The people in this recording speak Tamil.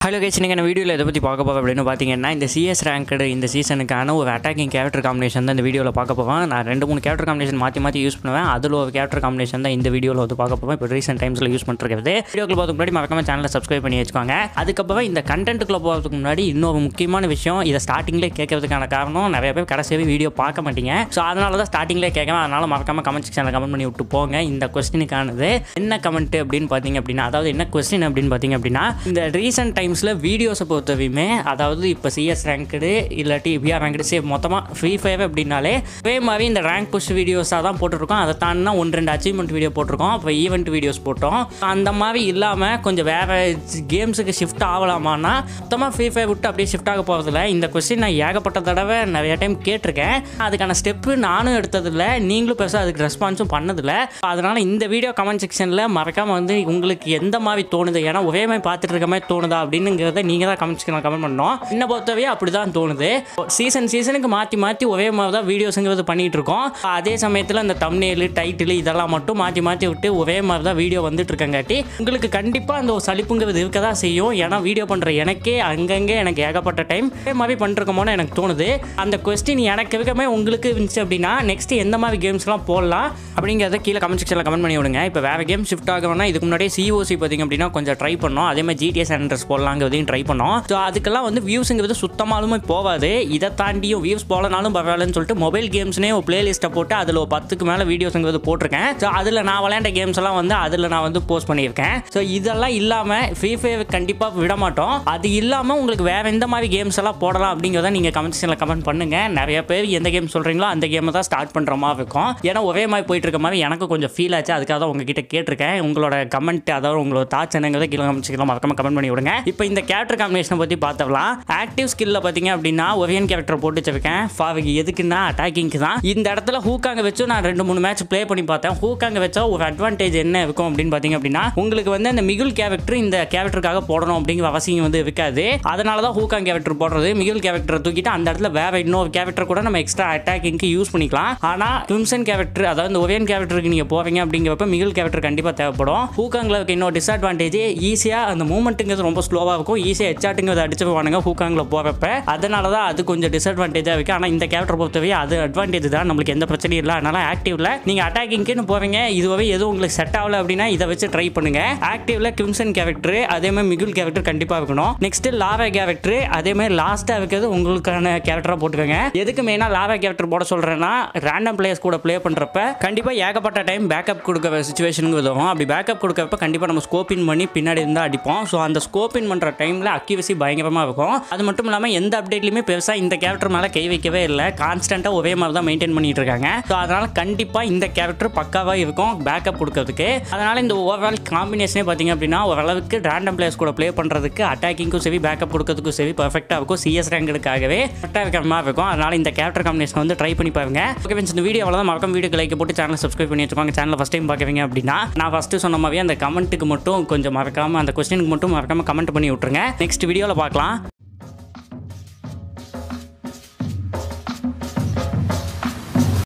ஹலோ கேஸ் நீங்கள் என்ன வீடியோவில் எதை பற்றி பார்க்க போகிறோம் அப்படின்னு பார்த்தீங்கன்னா இந்த சிஎஸ் ரேங்கடு இந்த சீசனுக்கான ஒரு அட்டாக்கிங் கேரக்டர் காம்பினேஷன் தான் இந்த வீடியோவில் பார்க்க போவேன் நான் ரெண்டு மூணு கேரக்டர் காம்பினேஷன் மாற்றி மாற்றி யூஸ் பண்ணுவேன் அதில் ஒரு கேரக்டர் காம்பினேஷன் தான் இந்த வீடியோவில் வந்து பார்க்க போவேன் இப்போ ரீசெண்ட் டைம்ஸில் யூஸ் பண்ணிருக்கிறது வீடியோக்கு பார்த்துக்கு முன்னாடி மறக்காம சேனலை சப்ஸ்கிரைப் பண்ணி வச்சுக்கோங்க அதுக்கப்புறம் இந்த கண்டென்ட்டுக்குள்ளே போகிறதுக்கு முன்னாடி இன்னொரு முக்கியமான விஷயம் இதை ஸ்டார்டிங்லேயே கேட்கறதுக்கான காரணம் நிறைய பேர் கடைசியாக வீடியோ பார்க்க மாட்டீங்க ஸோ அதனால தான் ஸ்டார்டிங்லேயே கேட்கவேன் அதனால் மறக்காம கமெண்ட் செக்ஷனில் கமெண்ட் பண்ணி விட்டு போங்க இந்த கொஸ்டினுக்கானது என்ன கமெண்ட் அப்படின்னு பார்த்தீங்க அப்படின்னா அதாவது என்ன கொஸ்டின் அப்படின்னு பார்த்தீங்க அப்படின்னா இந்த ரீசெண்ட் டைம்ஸில் வீடியோஸை பொறுத்தவரையுமே அதாவது இப்போ சிஎஸ் ரேங்க்டு இல்லாட்டி பிஆர் ரேங்க்டு சே மொத்தமாக ஃப்ரீ ஃபயர் அப்படின்னாலே அதே மாதிரி இந்த ரேங்க் புஷ் வீடியோஸாக தான் போட்டுருக்கோம் அதை தாண்டினா ஒன்று ரெண்டு அச்சீவ்மெண்ட் வீடியோ போட்டிருக்கோம் அப்போ ஈவெண்ட் வீடியோஸ் போட்டோம் அந்த மாதிரி இல்லாமல் கொஞ்சம் வேறு கேம்ஸுக்கு ஷிஃப்ட் ஆகலாமான்னா மொத்தமாக ஃப்ரீ ஃபயர் விட்டு அப்படியே ஷிஃப்ட் ஆக போகிறதில்ல இந்த கொஸ்டின் நான் ஏகப்பட்ட தடவை நிறைய டைம் கேட்டிருக்கேன் அதுக்கான ஸ்டெப்பு நானும் எடுத்ததில்ல நீங்களும் பெருசாக அதுக்கு ரெஸ்பான்ஸும் பண்ணதில்ல அதனால் இந்த வீடியோ கமெண்ட் செக்ஷனில் மறக்காமல் வந்து உங்களுக்கு எந்த மாதிரி தோணுது ஏன்னா ஒரே மாதிரி பார்த்துட்டு இருக்க மாதிரி தோணுதா அப்படின்னுங்கிறத நீங்கள் தான் கமெண்ட் செக்ஷனில் கமெண்ட் பண்ணோம் என்ன பொறுத்தவரையும் அப்படி தான் தோணுது சீசன் சீசனுக்கு மாற்றி மாற்றி ஒரே மாதிரி தான் வீடியோஸுங்கிறது பண்ணிகிட்டு இருக்கோம் அதே சமயத்தில் அந்த தம்னேலு டைட்டில் இதெல்லாம் மட்டும் மாற்றி மாற்றி விட்டு ஒரே மாதிரி தான் வீடியோ வந்துட்டு இருக்கங்காட்டி உங்களுக்கு கண்டிப்பாக அந்த ஒரு சலிப்புங்கிறது இருக்க தான் செய்யும் ஏன்னா வீடியோ பண்ணுற எனக்கே அங்கங்கே எனக்கு ஏகப்பட்ட டைம் ஒரே மாதிரி பண்ணிருக்கோமோன்னு எனக்கு தோணுது அந்த கொஸ்டின் எனக்கு இருக்கமே உங்களுக்கு இருந்துச்சு அப்படின்னா நெக்ஸ்ட் எந்த மாதிரி கேம்ஸ்லாம் போடலாம் அப்படிங்கிறத கீழே கமெண்ட் செக்ஷனில் கமெண்ட் பண்ணி விடுங்க இப்போ வேறு கேம் ஷிஃப்ட் ஆகணும்னா இதுக்கு முன்னாடியே சிஓசி பார்த்திங்க அப்படின்னா கொஞ்சம் ட்ரை பண்ணோம் அதே மாதிரி ஜிடிஎஸ் அண்ட்ரஸ் போடலாங்கிறதையும் ட்ரை பண்ணோம் ஸோ அதுக்கெல்லாம் வந்து வியூஸுங்கிறது சுத்தமாலுமே போகாது இதை தாண்டியும் வியூஸ் போகலனாலும் பரவாயில்லன்னு சொல்லிட்டு மொபைல் கேம்ஸ்னே ஒரு பிளேலிஸ்ட்டை போட்டு அதில் ஒரு பத்துக்கு மேலே வீடியோஸுங்கிறது போட்டிருக்கேன் ஸோ அதில் நான் விளையாண்ட கேம்ஸ் எல்லாம் வந்து அதில் நான் வந்து போஸ்ட் பண்ணியிருக்கேன் ஸோ இதெல்லாம் இல்லாமல் ஃப்ரீ ஃபயர் கண்டிப்பாக விட மாட்டோம் அது இல்லாமல் உங்களுக்கு வேறு எந்த மாதிரி கேம்ஸ் எல்லாம் போடலாம் அப்படிங்கிறத நீங்கள் கமெண்ட் செக்ஷனில் கமெண்ட் பண்ணுங்கள் நிறைய பேர் எந்த கேம் சொல்கிறீங்களோ அந்த கேமை தான் ஸ்டார்ட் பண்ணுற மாதிரி இருக்கும் ஏன்னா ஒரே மாதிரி போயிட்டு இருக்க மாதிரி எனக்கு கொஞ்சம் ஃபீல் ஆச்சு அதுக்காக தான் உங்ககிட்ட கேட்டிருக்கேன் உங்களோட கமெண்ட் அதாவது உங்களோட தாட்ஸ் என்னங்கிறத கீழே கமெண்ட் செக்ஷனில் மறக்காம கமெண்ட் பண்ணி விடுங்க இப்போ இந்த கேரக்டர் காம்பினேஷனை பற்றி பார்த்தலாம் ஆக்டிவ் ஸ்கில்ல பார்த்தீங்க அப்படின்னா ஒரியன் கேரக்டர் போட்டு வச்சிருக்கேன் ஃபாவிக்கு எதுக்குன்னா அட்டாக்கிங்க்கு தான் இந்த இடத்துல ஹூக்காங்க வச்சு நான் ரெண்டு மூணு மேட்ச் ப்ளே பண்ணி பார்த்தேன் ஹூக்காங்க வச்சா ஒரு அட்வான்டேஜ் என்ன இருக்கும் அப்படின்னு பார்த்தீங்க அப்படின்னா உங்களுக்கு வந்து அந்த மிகுல் கேரக்டர் இந்த கேரக்டருக்காக போடணும் அப்படிங்கிற அவசியம் வந்து இருக்காது அதனால தான் ஹூக்காங் கேரக்டர் போடுறது மிகுல் கேரக்டரை தூக்கிட்டு அந்த இடத்துல வேற இன்னொரு கேரக்டர் கூட நம்ம எக்ஸ்ட்ரா அட்டாக்கிங்க்கு யூஸ் பண்ணிக்கலாம் ஆனால் கிம்சன் கேரக்டர் அதாவது இந்த ஒரியன் கேரக்டருக்கு நீங்கள் போவீங்க அப்படிங்கிறப்ப மிகுல் கேரக்டர் கண்டிப்பாக தேவைப்படும் ஹூக்காங்கில் இருக்க இன்னொரு டிஸ்அட்வான்டேஜ் ஈஸியாக அந்த மூவ்மெண்ட்டுங்கிறது ரொம்ப ஸ்லோவாக இருக்கும் ஈஸியாக ஹெச்சாட்டுங்கிறது அடிச்சுருவானுங்க ஹூக்காங்கில் போகிறப்ப அதனால தான் அது கொஞ்சம் டிஸ்அட்வான்டேஜாக இருக்குது ஆனால் இந்த கேரக்டர் பொறுத்தவரை அது அட்வான்டேஜ் தான் நம்மளுக்கு எந்த பிரச்சனையும் இல்லை அதனால ஆக்டிவ்ல நீங்கள் அட்டாக்கிங்க்குன்னு போவீங்க இதுவே எதுவும் உங்களுக்கு செட் ஆகல அப்படின்னா இதை வச்சு ட்ரை பண்ணுங்க ஆக்டிவ்ல கிம்சன் கேரக்டர் அதே மாதிரி மிகுல் கேரக்டர் கண்டிப்பாக இருக்கணும் நெக்ஸ்ட் லாவா கேரக்டர் அதே மாதிரி லாஸ்ட்டாக இருக்கிறது உங்களுக்கான கேரக்டராக போட்டுக்கோங்க எதுக்கு மெயினாக லாவா கேரக்டர் போட சொல்கிறேன்னா ரேண்டம் பிளேயர்ஸ் கூட ப்ளே பண்ணுறப்ப கண்டிப்பாக ஏகப்பட்ட டைம் பேக்கப் கொடுக்குற சுச்சுவேஷனுக்கு உதவும் அப்படி பேக்கப் கொடுக்கறப்ப கண்டிப்பாக நம்ம ஸ்கோப்பின் பண்ணி பின்னாடி இருந்தால் அடிப்போம் ஸோ அந்த ஸ்கோப்பின் பண்ணுற டைமில் அக்யூரசி பயங்கரமாக இருக்கும் அது மட்டும் இல்லாமல் எந்த அப்டேட்லையுமே பெருசாக இந்த கேரக்டர் மேலே கை வைக்கவே இல்லை கான்ஸ்டண்ட்டாக ஒரே மாதிரி தான் மெயின்டைன் பண்ணிட்டு இருக்காங்க ஸோ அதனால் கண்டிப்பாக இந்த கேரக்டர் பக்காவாக இருக்கும் பேக்கப் கொடுக்கறதுக்கு அதனால் இந்த ஓவரால் காம்பினேஷனே பார்த்தீங்க அப்படின்னா ஓரளவுக்கு ரேண்டம் பிளேயர்ஸ் கூட ப்ளே பண்ணுறதுக்கு அட்டாக்கிங்க்கும் சரி பேக்கப் கொடுக்கறதுக்கும் சரி பர்ஃபெக்டாக இருக்கும் சிஎஸ் ரேங்கடுக்காகவே கரெக்டாக இருக்கிற மாதிரி இருக்கும் அதனால் இந்த கேரக்டர் காம்பினேஷன் வந்து ட்ரை பண்ணி பாருங்க ஓகே ஃப்ரெண்ட்ஸ் இந்த வீடியோ அவ்வளோதான் மறக்காம வீடியோக்கு லைக் போட்டு சேனல் சப்ஸ்கிரைப் பண்ணி வச்சுக்கோங்க சேனல் ஃபஸ்ட் டைம் பார்க்குறீங்க அப்படின்னா நான் ஃபஸ்ட்டு சொன்ன மாதிரி அந்த கமெண்ட்டுக்கு மட்டும் கொஞ்சம் மறக்காமல் அந்த கொஸ்டினுக்கு மட்டும் மறக்காமல் கமெண்ட் பண்ணி விட்ருங்க நெக்ஸ்ட் வீடியோவில் பார்க்கலாம்